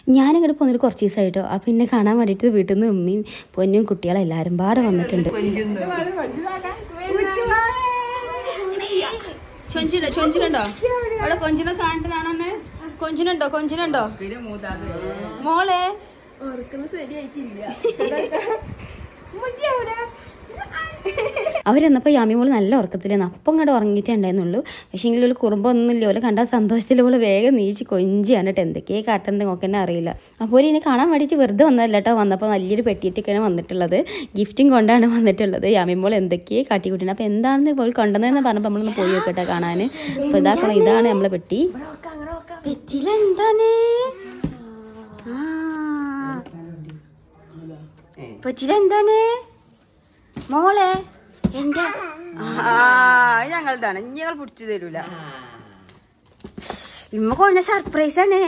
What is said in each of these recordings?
ഞാനിങ്ങോട്ട് പോന്നിട്ട് കുറച്ച് ദിവസമായിട്ടോ അപ്പം എന്നെ കാണാൻ വേണ്ടിയിട്ട് വീട്ടിൽ നിന്ന് ഉമ്മയും പൊന്നും കുട്ടികളും എല്ലാവരും പാടെ വന്നിട്ടുണ്ട് കൊഞ്ചിന കൊഞ്ചിനുണ്ടോ അവിടെ കൊഞ്ചിനെ കാണുന്നതാണോ കൊഞ്ചിനുണ്ടോ കൊഞ്ചിനുണ്ടോ മോളെ അവരെന്നപ്പോൾ യാമിമോള് നല്ല ഉറക്കത്തിലായിരുന്നു അപ്പം ഇങ്ങോട്ട് ഉറങ്ങിയിട്ടേ ഉണ്ടായിരുന്നുള്ളൂ പക്ഷേ എങ്കിലും ഒരു കുറുമ്പൊന്നുമില്ല ഓലെ കണ്ട സന്തോഷത്തിൽ ഓള് വേഗം നീച്ച് കൊഞ്ചിയാണ് കേട്ടോ എന്തൊക്കെയാണ് കാട്ടേണ്ടത് നോക്ക് തന്നെ അറിയില്ല അപ്പോൾ ഇനി കാണാൻ വേണ്ടിയിട്ട് വെറുതെ വന്നതല്ല കേട്ടോ വന്നപ്പോൾ വലിയൊരു പെട്ടിയിട്ടൊക്കെയാണ് വന്നിട്ടുള്ളത് ഗിഫ്റ്റും കൊണ്ടാണ് വന്നിട്ടുള്ളത് യാമിമോൾ എന്തൊക്കെയേ കാട്ടിക്കൂട്ടിന് അപ്പോൾ എന്താണെന്ന് ഇപ്പോൾ കൊണ്ടുവന്നതെന്ന് പറഞ്ഞപ്പോൾ നമ്മളൊന്ന് പോയി നോക്കട്ടെ കാണാൻ അപ്പോൾ ഇതാക്കണം ഇതാണ് നമ്മളെ പെട്ടി പെട്ടിയിലെന്താണ് ആ പെട്ടിയിലെന്താണ് മോളെ എന്താ ആ ഇത് ഞങ്ങളതാണ് ഇനി ഞങ്ങൾ പിടിച്ചു തരൂല ഇമ്മ കൊണ്ട സർപ്രൈസ് ആണ്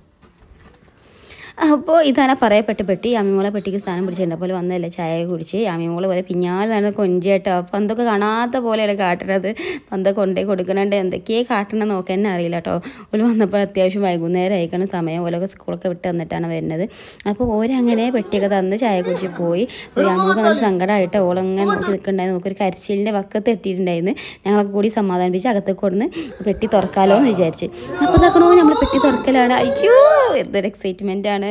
അപ്പോൾ ഇതാണ് പറയപ്പെട്ട പെട്ടി യാമിമോളെ പെട്ടിക്ക് സ്ഥാനം പിടിച്ചിട്ടുണ്ട് പോലെ വന്നതല്ലേ ചായ കുടിച്ച് യാമിമോളെ പോലെ പിന്നാലാണ് കൊഞ്ചേട്ടോ അപ്പം എന്തൊക്കെ കാണാത്ത പോലെയല്ല കാട്ടണത് പന്ത കൊണ്ടേ കൊടുക്കണുണ്ട് എന്തൊക്കെയേ കാട്ടണം നോക്കാൻ തന്നെ അറിയില്ല കേട്ടോ ഓല് വന്നപ്പോൾ അത്യാവശ്യം വൈകുന്നേരം ആയിക്കണം സമയം ഓലൊക്കെ സ്കൂളൊക്കെ വിട്ട് വന്നിട്ടാണ് വരുന്നത് അപ്പോൾ ഓരങ്ങനെ പെട്ടിയൊക്കെ തന്ന് ചായ കുടിച്ച് പോയി യാമിമോൾക്ക് നല്ല സങ്കടമായിട്ട് ഓളങ്ങനെ നോക്കി നിൽക്കണ്ടായിരുന്നു നമുക്കൊരു കരച്ചിലിൻ്റെ വക്കത്ത് എത്തിയിട്ടുണ്ടായിരുന്നു ഞങ്ങളൊക്കെ കൂടി സമാധാനിപ്പിച്ച് അകത്തേക്ക് കൊടുന്ന് പെട്ടി തുറക്കാലോ എന്ന് വിചാരിച്ച് അപ്പോൾ ഇതാക്കണോ നമ്മൾ പെട്ടി തുറക്കലാണ് അയ്യോ എന്തൊരു എക്സൈറ്റ്മെൻ്റ് ആണ്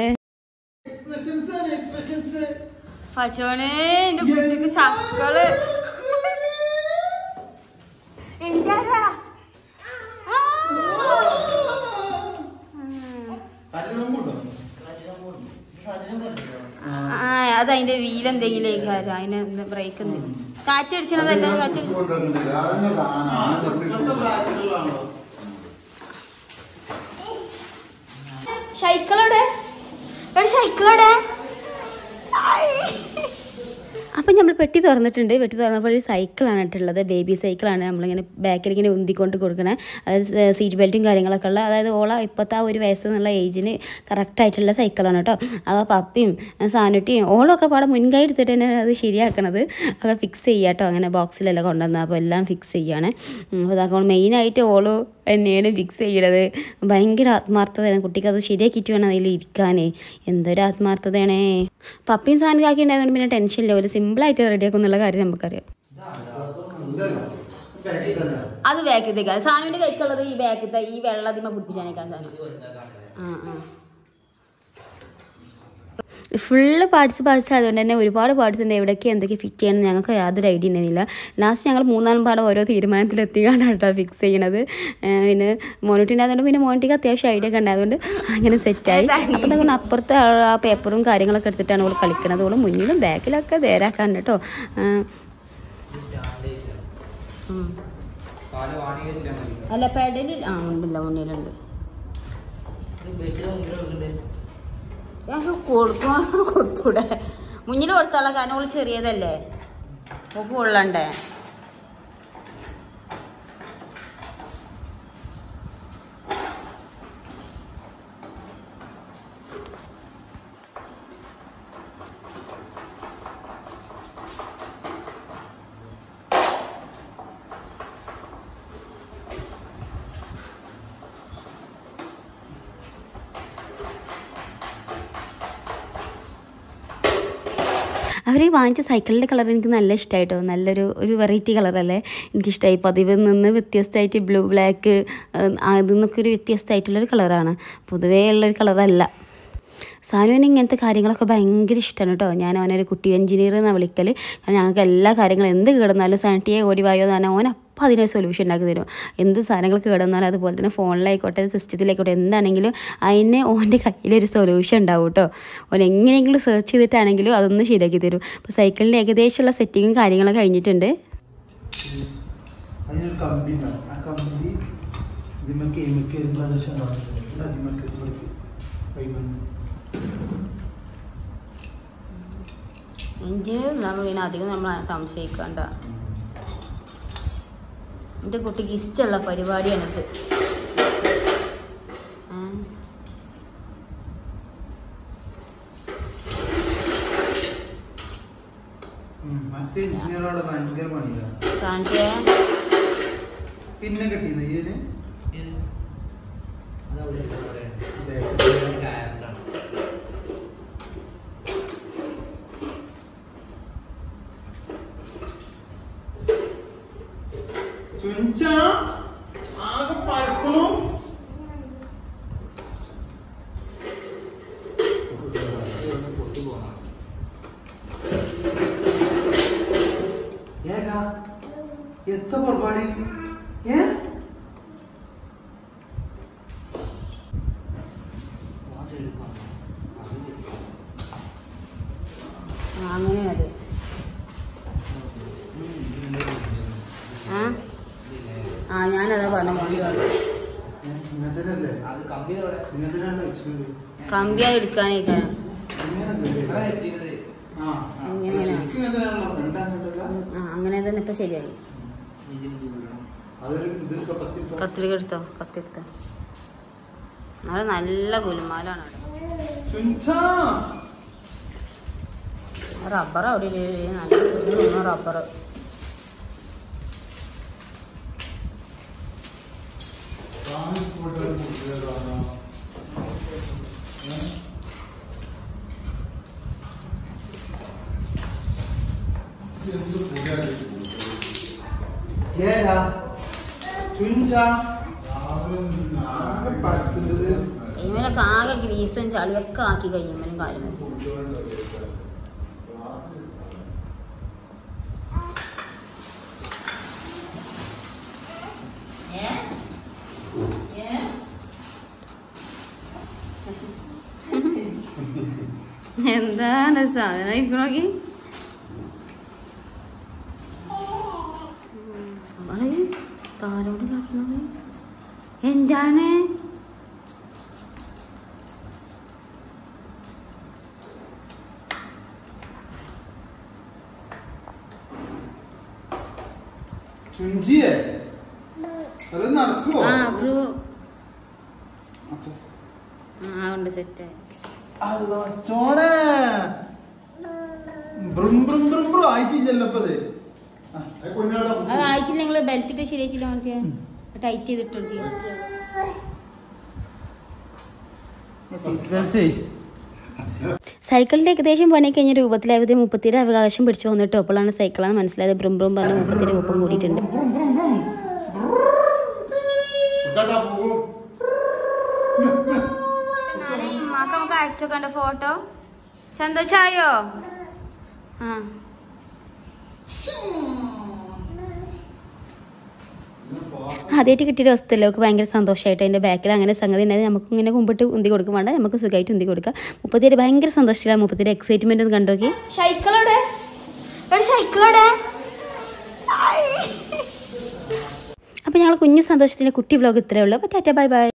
പച്ചോണേ എന്റെ കുട്ടിക്ക് സക്കള് എന്താ ആ അത് അതിന്റെ വീലെന്തെങ്കിലും അതിന് എന്താ ബ്രേക്ക് എന്തെങ്കിലും കാറ്റടിച്ചണതല്ലേ കാറ്റ് സൈക്കിളോടെ സൈക്കിളോടെ അപ്പം നമ്മൾ പെട്ടി തുറന്നിട്ടുണ്ട് പെട്ടി തുറന്നപ്പോൾ ഒരു സൈക്കിളാണ് ഇട്ടുള്ളത് ബേബി സൈക്കിളാണ് നമ്മളിങ്ങനെ ബാക്കിൽ ഇങ്ങനെ ഉന്തിക്കൊണ്ട് കൊടുക്കണേ അതായത് സീറ്റ് ബെൽറ്റും കാര്യങ്ങളൊക്കെ ഉള്ള അതായത് ഓള ഇപ്പോഴത്തെ ആ ഒരു വയസ്സ് എന്നുള്ള ഏജിന് കറക്റ്റായിട്ടുള്ള സൈക്കിളാണ് കേട്ടോ അപ്പോൾ പപ്പിയും സാനുട്ടിയും ഓളൊക്കെ പാടെ മുൻകൈ എടുത്തിട്ട് തന്നെ അത് ശരിയാക്കണത് ഒക്കെ ഫിക്സ് ചെയ്യുക കേട്ടോ അങ്ങനെ ബോക്സിലല്ല കൊണ്ടുവന്നത് അപ്പോൾ എല്ലാം ഫിക്സ് ചെയ്യാണ് അപ്പോൾ അതൊക്കെ മെയിനായിട്ട് ഓള് തന്നെയാണ് ഫിക്സ് ചെയ്യണത് ഭയങ്കര ആത്മാർത്ഥതയാണ് കുട്ടിക്ക് അത് ശരിയാക്കിയിട്ട് വേണം അതിൽ ഇരിക്കാനേ എന്തൊരു ആത്മാർത്ഥതയാണേ പപ്പിയും സാധനം കാക്കി ഉണ്ടായതുകൊണ്ട് പിന്നെ ടെൻഷനില്ല ഒരു സിമ്പിളായിട്ട് റെഡിയാക്കും എന്നുള്ള കാര്യം നമുക്കറിയാം അത് ബാക്കത്തേക്കാണ് സാനുവിന്റെ കൈക്കുള്ളത് ഈ ബാക്കത്തെ ഈ വെള്ളത്തിമ പിടിപ്പിച്ചാനേക്കാൻ സാധനം ആ ആ ഫുള്ള് പാർട്സ് പാർട്സ് ആയതുകൊണ്ട് തന്നെ ഒരുപാട് പാർട്സ് ഉണ്ട് എവിടെയൊക്കെ എന്തൊക്കെ ഫിറ്റ് ചെയ്യണം ഞങ്ങൾക്ക് യാതൊരു ഐഡിയ ഉണ്ടായിരുന്നില്ല ലാസ്റ്റ് ഞങ്ങൾ മൂന്നാം പാടം ഓരോ തീരുമാനത്തിലെത്തിയാണ് കേട്ടോ ഫിക്സ് ചെയ്യണത് ഏഹ് പിന്നെ മോണിറ്റിൻ്റെ അതുകൊണ്ട് പിന്നെ മോണിറ്റിക്ക് അത്യാവശ്യം ഐഡിയ ഒക്കെ ഉണ്ടായതുകൊണ്ട് അങ്ങനെ സെറ്റായി അപ്പം നമ്മൾ അപ്പുറത്തെ ആ ആ പേപ്പറും കാര്യങ്ങളൊക്കെ എടുത്തിട്ടാണ് അവൾ കളിക്കണത് അവൾ മുന്നിലും ബാക്കിലൊക്കെ നേരാക്കാൻ കേട്ടോ ഏഹ് ഉം. അല്ല പെടലിൽ ആ ഉണ്ടല്ലോ മുന്നിലുണ്ട് ഞങ്ങൾക്ക് കൊടുക്കണം കൊടുത്തൂടെ മുന്നിൽ കൊടുത്താളെ കാരണം ഓള് ചെറിയതല്ലേ ഓക്ക് കൊള്ളണ്ടേ അവർ ഈ വാങ്ങിച്ച സൈക്കിളിൻ്റെ കളർ എനിക്ക് നല്ല ഇഷ്ടമായിട്ടോ നല്ലൊരു ഒരു വെറൈറ്റി കളറല്ലേ എനിക്കിഷ്ടമായി പതിവിൽ നിന്ന് വ്യത്യസ്തമായിട്ട് ബ്ലൂ ബ്ലാക്ക് അതിൽ നിന്നൊക്കെ ഒരു വ്യത്യസ്തമായിട്ടുള്ളൊരു കളറാണ് പൊതുവേ ഉള്ളൊരു കളറല്ല സാനുവിന് ഇങ്ങനത്തെ കാര്യങ്ങളൊക്കെ ഭയങ്കര ഇഷ്ടമാണ് കേട്ടോ ഞാൻ അവനൊരു കുട്ടി എഞ്ചിനീയർ എന്നാണ് വിളിക്കൽ കാരണം ഞങ്ങൾക്ക് എല്ലാ കാര്യങ്ങളും എന്ത് കേടുന്നാലും സാനിറ്റിയെ ഓടി വായോ എന്ന് പറഞ്ഞാൽ ഓൻ അപ്പം അതിനൊരു സൊല്യൂഷൻ ഉണ്ടാക്കി തരും എന്ത് സാധനങ്ങൾ കേടുന്നാലും അതുപോലെ തന്നെ ഫോണിലായിക്കോട്ടെ സിസ്റ്റത്തിലായിക്കോട്ടെ എന്താണെങ്കിലും അതിന് ഓൻ്റെ കയ്യിലൊരു സൊല്യൂഷൻ ഉണ്ടാവും കേട്ടോ ഓൻ എങ്ങനെയെങ്കിലും സെർച്ച് ചെയ്തിട്ടാണെങ്കിലും അതൊന്ന് ശരിയാക്കി തരും അപ്പോൾ സൈക്കിളിൻ്റെ ഏകദേശമുള്ള സെറ്റിങ്ങും കാര്യങ്ങളൊക്കെ കഴിഞ്ഞിട്ടുണ്ട് അതിനൊരു കമ്പി ഉണ്ടാവും ആ കമ്പി ഇതിമക്ക് എമിക്ക് ഒരു പ്രദേശം ഉണ്ടാവും അതിമക്ക് ഇവിടേക്ക് വൈകുന്നു എഞ്ചിനീയർ നമ്മൾ പിന്നെ അധികം നമ്മൾ സംശയിക്കണ്ട എൻ്റെ കുട്ടിക്ക് ഇഷ്ടമുള്ള പരിപാടിയാണിത് ആ. മറ്റേ എഞ്ചിനീയറോട് ഭയങ്കര പണിയാണ് കാണിച്ചേ പിന്നെ കിട്ടിയത് ഇതിന് എത്ര പരിപാടി ഏ ആ അങ്ങനെയാണത് ആ ആ ഞാനതാ പറഞ്ഞ മോളി ഇങ്ങനത്തേനല്ലേ അത് കമ്പിയുടെ ഇങ്ങനത്തേനാണ് വെച്ചിട്ടുണ്ട് കമ്പി അത് എടുക്കാനേക്കാ ഇങ്ങനല്ലേ? ആ ഇങ്ങനെ. ശരിക്കും ഇങ്ങനത്തേനാണല്ലോ ഫ്രണ്ട് അങ്ങോട്ടല്ല ആ അങ്ങനെ തന്നെ ഇപ്പൊ ശരിയായി അതൊരു ഇതിൽ കത്തി കത്തിലേക്ക് എടുത്തോ കത്തിയെടുത്തോ അത് നല്ല ഗുലുമാലാണ് അവിടെ ചുഞ്ചാ റബ്ബർ അവിടെ ഇല്ലേ? നല്ല കിട്ടുന്ന റബ്ബർ ഏടാ ചുഞ്ചാ ആകെ പറ്റുന്നത് ഇവനൊക്കെ ആകെ ഗ്രീസും ചളിയൊക്കെ ആക്കി കഴിയുമ്പോഴും കാര്യം എന്താണ് സാധനം ഇരിക്കണോക്കി കാലോട് കാട്ടുന്നത് എന്താണ് ചുഞ്ചിയെ അത് നടക്കുവോ ആ ബ്രൂ ഓക്കേ. ആ ഉണ്ട് സെറ്റ് അല്ലോ ചോണേ ബ്രും ബ്രും ബ്രും ബ്രും ആയിട്ടില്ലല്ലോ ഇപ്പൊ ഇത് അത് ആയിട്ടില്ല നിങ്ങൾ ബെൽറ്റ് ഇട്ട് ശരിയായിട്ടില്ല മറ്റേ ടൈറ്റ് ചെയ്തിട്ട് കൊടുക്കുക സീറ്റ് ബെൽറ്റ് സൈക്കിളിന്റെ ഏകദേശം പണി കഴിഞ്ഞ രൂപത്തിലായത് മുപ്പത്തിയുടെ അവകാശം പിടിച്ചു വന്നിട്ട് അപ്പോഴാണ് സൈക്കിളാണ് മനസ്സിലായത് ബ്രും ബ്രും പറഞ്ഞ മുപ്പത്തിയുടെ ഒപ്പം കൂടിയിട്ടുണ്ട് ബ്രും ബ്രും ബ്രും നമുക്ക് അയച്ചോക്കണ്ട ഫോട്ടോ സന്തോഷായോ ആ ആദ്യമായിട്ട് കിട്ടിയ അവസ്ഥയല്ലേ ഒക്കെ ഭയങ്കര സന്തോഷമായിട്ട് അതിൻ്റെ ബാക്കിൽ അങ്ങനെ സംഗതി ഉണ്ടായത് നമുക്ക് ഇങ്ങനെ മുമ്പിട്ട് ഉന്തി കൊടുക്കും വേണ്ട നമുക്ക് സുഖമായിട്ട് ഉന്തി കൊടുക്കാം മുപ്പത്തിയേര് ഭയങ്കര സന്തോഷത്തിലാണ് മുപ്പത്തിയുടെ എക്സൈറ്റ്മെന്റ് ഒന്ന് കണ്ടോക്കി സൈക്കിളോടെ സൈക്കിളോടെ അപ്പോൾ ഞങ്ങൾ കുഞ്ഞു സന്തോഷത്തിൻ്റെ കുട്ടി വ്ലോഗ് ഇത്രയേ ഉള്ളൂ അപ്പോൾ ടാറ്റ ബൈ ബൈ